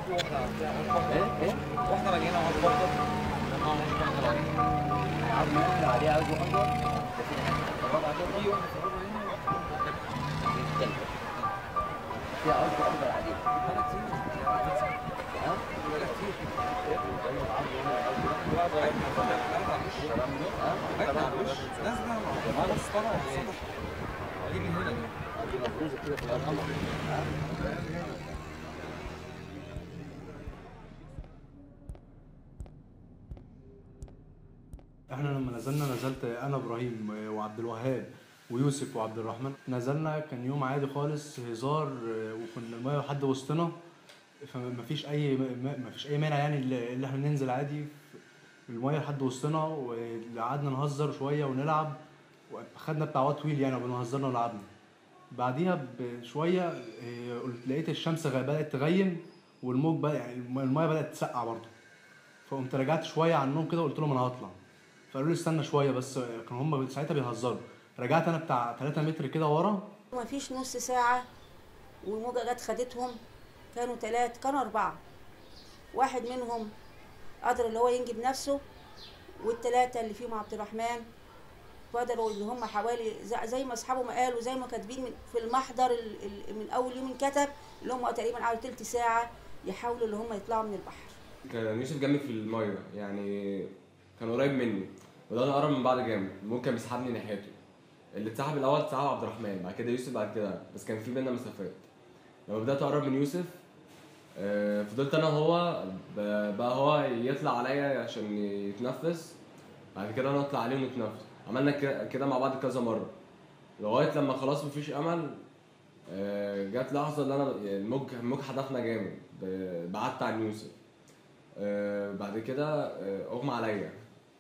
ايه ايه واحنا راجعين اهو برضه اه واحنا راجعين عاوز يقول عليه عاوز يقول ده في حاجه اتفرج عليه في واحد اتفرجوا هنا الثالثه في عاوز افضل عليه بقالها كتير ها بقالها كتير ايوه عاوز يقول عاوز يقول لا ده احنا على الوش ها احنا على الوش ناس ده ما بص طالع على السطح دي من هنا دي دي مفروضه كده في الارض ها احنا لما نزلنا نزلت انا ابراهيم وعبد الوهاب ويوسف وعبد الرحمن نزلنا كان يوم عادي خالص هزار وكنا المايه لحد وسطنا فما فيش اي ما فيش اي مانع يعني اللي احنا ننزل عادي في المايه لحد وسطنا وقعدنا نهزر شويه ونلعب خدنا بتاع وقت طويل يعني قبل ما هزرنا ولعبنا بعديها بشويه اه، قلت لقيت الشمس غ- بدات تغيم والموج بقى يعني المايه بدات تسقع برضه فقمت رجعت شويه عنهم كده وقلت لهم انا هطلع فقالوا لي استنى شويه بس كانوا هم ساعتها بيهزروا رجعت انا بتاع 3 متر كده ورا ما فيش نص ساعة والموجة جت خدتهم كانوا تلات كانوا أربعة واحد منهم قدر اللي هو ينجي بنفسه والتلاتة اللي فيهم عبد الرحمن قدروا اللي هم حوالي زي- زي ما اصحابه ما قالوا زي ما كاتبين من- في المحضر ال- ال- من اول يوم انكتب اللي هم تقريبا قعدوا تلت ساعة يحاولوا اللي هم يطلعوا من البحر كان يوسف جنبي في الميه يعني كان قريب مني وده انا قرب من بعض جامد ممكن بيسحبني ناحيته اللي اتسحب الاول اتسحب عبد الرحمن بعد كده يوسف بعد كده بس كان في بينا مسافات لما بدات اقرب من يوسف آه، فضلت انا وهو ب- بقى هو يطلع عليا عشان يتنفس بعد كده انا اطلع عليه ونتنفس عملنا كده- كده مع بعض كذا مره لغايه لما خلاص مفيش امل آه، جت لحظه اللي انا الموج الموج حدفنا جامد ب- بعدت عن يوسف آه، بعد كده آه، اغمى عليا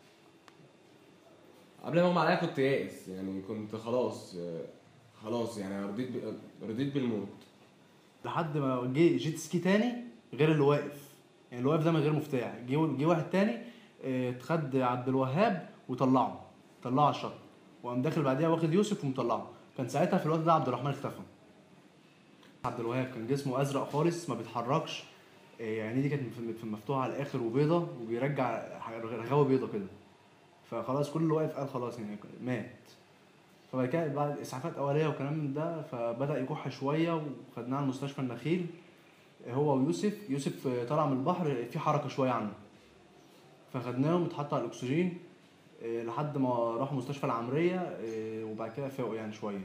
قبل ما اغمى عليا كنت يائس يعني كنت خلاص آه، خلاص يعني رضيت ب- رضيت بالموت لحد ما جه جيت سكي تاني غير اللي واقف يعني اللي واقف ده من غير مفتاح جه جه واحد تاني اه، اتخد عبد الوهاب وطلعه طلعه على الشط وقام داخل بعديها واخد يوسف ومطلعه كان ساعتها في الوقت ده عبد الرحمن اختفى عبد الوهاب كان جسمه ازرق خالص ما بيتحركش اه، يعني دي كانت مف- مفتوحه على الاخر وبيضه وبيرجع رغاوه بيضه كده فخلاص كل اللي واقف قال خلاص يعني مات فبعد كده بعد اسعافات اوليه وكلام من ده فبدا يكح شويه وخدناه على مستشفى النخيل هو ويوسف يوسف طلع من البحر في حركه شويه عنه فخدناهم اتحط على الاكسجين إيه، لحد ما راحوا مستشفى العمريه إيه، وبعد كده فاقوا يعني شويه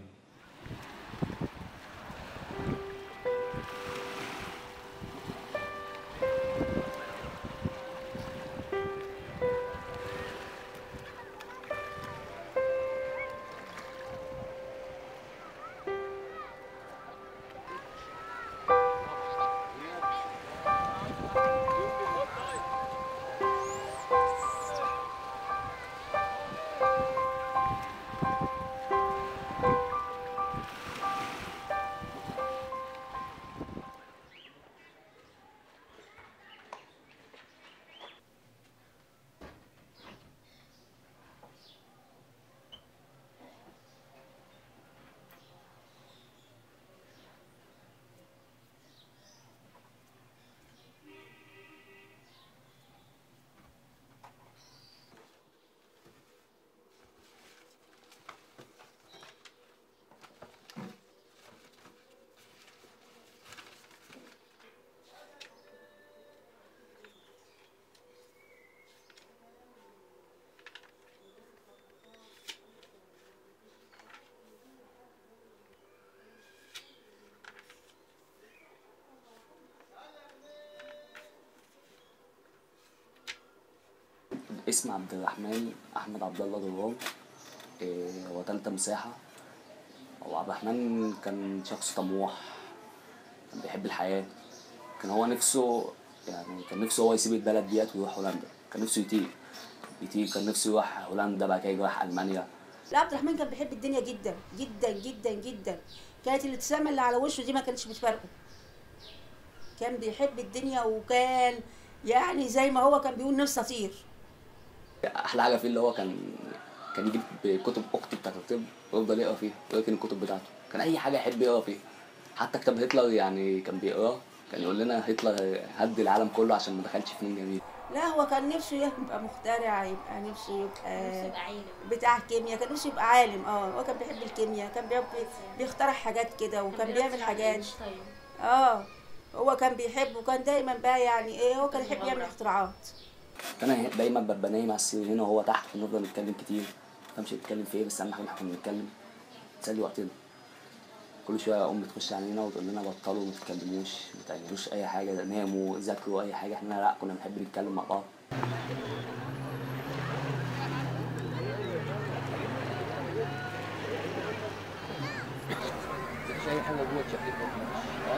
اسم عبد الرحمن احمد عبد الله دروان إيه، هو تالتة مساحة هو عبد الرحمن كان شخص طموح كان بيحب الحياة كان هو نفسه يعني كان نفسه هو يسيب البلد ديت ويروح هولندا كان نفسه يطير يطير كان نفسه يروح هولندا بعد كده يروح ألمانيا لا عبد الرحمن كان بيحب الدنيا جدا جدا جدا جدا كانت الابتسامه اللي على وشه دي ما كانتش بتفارقه كان بيحب الدنيا وكان يعني زي ما هو كان بيقول نفسي اطير أحلى حاجة فيه اللي هو كان كان يجيب كتب أختي بتاعت الطب ويفضل يقرا فيها ويركن الكتب بتاعته كان أي حاجة يحب يقرا فيها حتى كتاب هتلر يعني كان بيقراه كان يقول لنا هتلر هد العالم كله عشان ما دخلش فنون جميل لا هو كان نفسه يبقى مخترع يبقى نفسه يبقى بتاع كيمياء كان نفسه يبقى عالم اه هو كان بيحب الكيمياء كان بيحب بيخترع حاجات كده وكان بيعمل حاجات اه هو كان بيحب وكان دايما بقى يعني ايه هو كان يحب يعمل اختراعات كان دايما ببقى نايم على السرير هنا وهو تحت ونفضل نتكلم كتير ما فهمش يتكلم في ايه بس اهم حاجه إن احنا بنتكلم نسلي وقتنا كل شويه امي تخش علينا وتقول لنا بطلوا ما تتكلموش ما تعملوش اي حاجه ناموا ذاكروا اي حاجه احنا لا كنا بنحب نتكلم مع بعض مفيش اي حاجه جوه تشكيك ها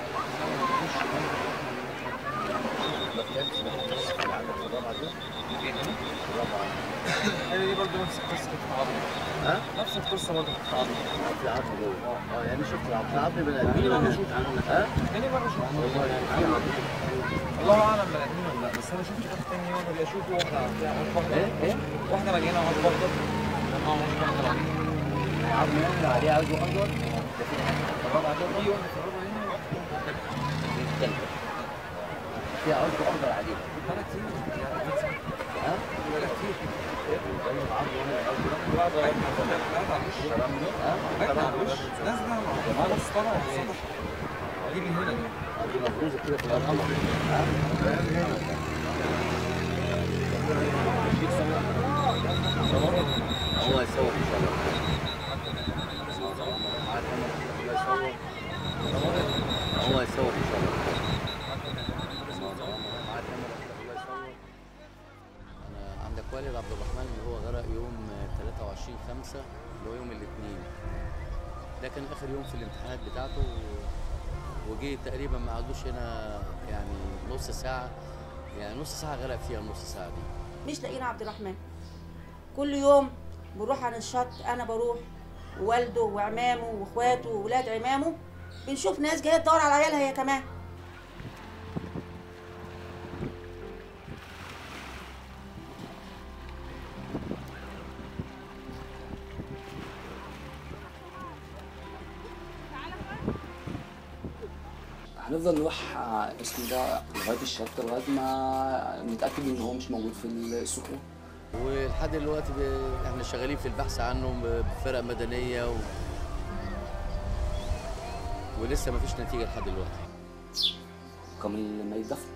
ما فهمتش ما فهمتش اللي عندك في الرابعه دي الرابعه هي دي برضه نفس القصه كانت عظمه ها نفس القصه برضه كانت عظمه في عظم جوه اه يعني شفت العظم العظم بني ادمين ولا شفت ها تاني مره شفته والله يعني الله اعلم بني ادمين ولا لا بس انا شفت شخص تاني واحد اشوفه واحده واحده ايه ايه واحده مليانه واحده برضه اه مش واحده عظم يعني عليه عاوز اخضر ده في حاجه الرابعه دي في واحده في الرابعه هنا وواحده الثالثه فيها عاوز اخضر عليه بقى كتير يعني ها بقى كتير زي العظم هنا عاوز لا ده لا على الوش ها باين على الوش نازله على بص طالع على السطح دي اللي هنا دي دي مفروزه كده في الارض ها هو يصور ان شاء الله هو يصور ان شاء الله انا عندك والد عبد الرحمن اللي هو غرق يوم 23 5 اللي هو يوم الاثنين ده كان اخر يوم في الامتحانات بتاعته و- وجي تقريبا ما قعدوش هنا يعني نص ساعه يعني نص ساعه غرق فيها النص ساعه دي مش لاقيين عبد الرحمن كل يوم بنروح على الشط انا بروح ووالده وعمامه واخواته وولاد عمامه بنشوف ناس جايه تدور على عيالها هي كمان هنفضل نروح اسمه ده لغايه الشط لغايه ما نتاكد ان هو مش موجود في الصخور ولحد دلوقتي ب- احنا شغالين في البحث عنه ب- بفرق مدنيه و... ولسه ما فيش نتيجه لحد دلوقتي كمان لما يتدفن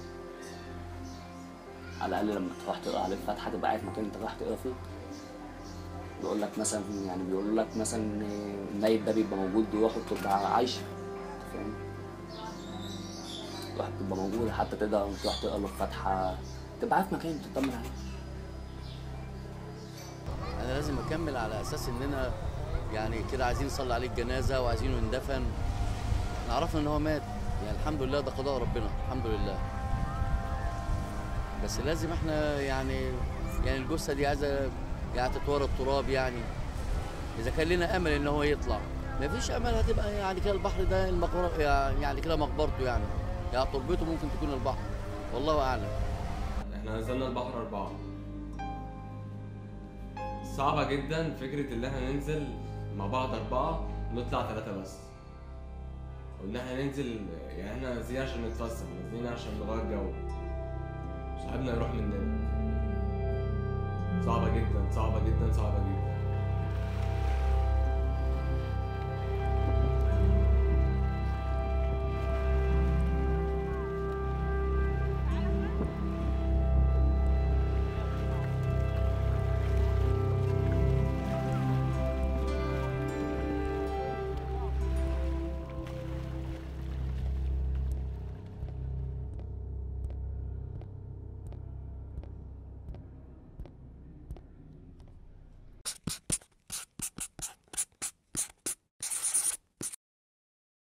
على الاقل لما تروح تقرا عليه الفاتحه تبقى عارف مكان انت رايح تقرا فيه بيقول لك مثلا يعني بيقول لك مثلا إن الميت ده بيبقى موجود روحه بتبقى عايشه أنت فاهم روحه بتبقى موجوده حتى تقدر تروح تقرا له الفاتحه تبقى عارف مكان تطمن عليه انا لازم اكمل على اساس اننا يعني كده عايزين نصلي عليه الجنازه وعايزينه يندفن احنا عرفنا ان هو مات يعني الحمد لله ده قضاء ربنا الحمد لله بس لازم احنا يعني يعني الجثه دي عايزه يعني تتورى التراب يعني اذا كان لنا امل ان هو يطلع مفيش امل هتبقى يعني كده البحر ده المقبره يعني كده مقبرته يعني يعني تربته ممكن تكون البحر والله اعلم احنا نزلنا البحر أربعة صعبة جدا فكرة إن احنا ننزل مع بعض أربعة نطلع ثلاثة بس وإن احنا ننزل يعني احنا نازلين عشان نتفسح نازلين عشان نغير جو صاحبنا يروح مننا صعبة جدا صعبة جدا صعبة جدا